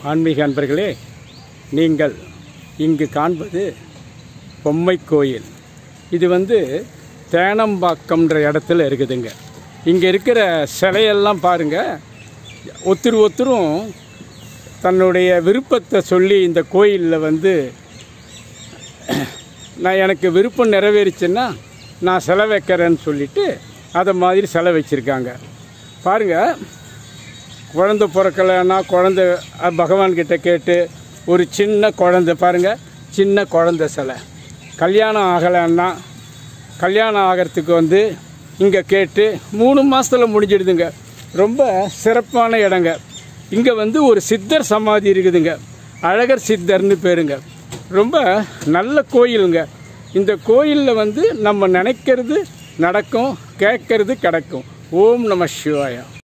ஆன்மீக அன்பர்களே நீங்கள் இங்கு காண்பது பொம்மை கோயில் இது வந்து தேனம்பாக்கம்ன்ற இடத்துல இருக்குதுங்க இங்கே இருக்கிற சிலையெல்லாம் பாருங்கள் ஒருத்தர் ஒருத்தரும் தன்னுடைய விருப்பத்தை சொல்லி இந்த கோயிலில் வந்து நான் எனக்கு விருப்பம் நிறைவேறிச்சுன்னா நான் செலை வைக்கிறேன்னு சொல்லிட்டு அதை மாதிரி செலை வச்சுருக்காங்க பாருங்கள் குழந்தை பிறக்கலைன்னா குழந்தை அஹ், பகவான்கிட்ட கேட்டு ஒரு சின்ன குழந்தை பாருங்கள் சின்ன குழந்தை சிலை கல்யாணம் ஆகலைன்னா கல்யாணம் ஆகிறதுக்கு வந்து இங்கே கேட்டு மூணு மாதத்தில் முடிஞ்சிடுதுங்க ரொம்ப சிறப்பான இடங்க இங்கே வந்து ஒரு சித்தர் சமாதி இருக்குதுங்க அழகர் சித்தர்னு பேருங்க ரொம்ப நல்ல கோயிலுங்க இந்த கோயிலில் வந்து நம்ம நினைக்கிறது நடக்கும் கேட்கறது கிடைக்கும் ஓம் நம சிவாயா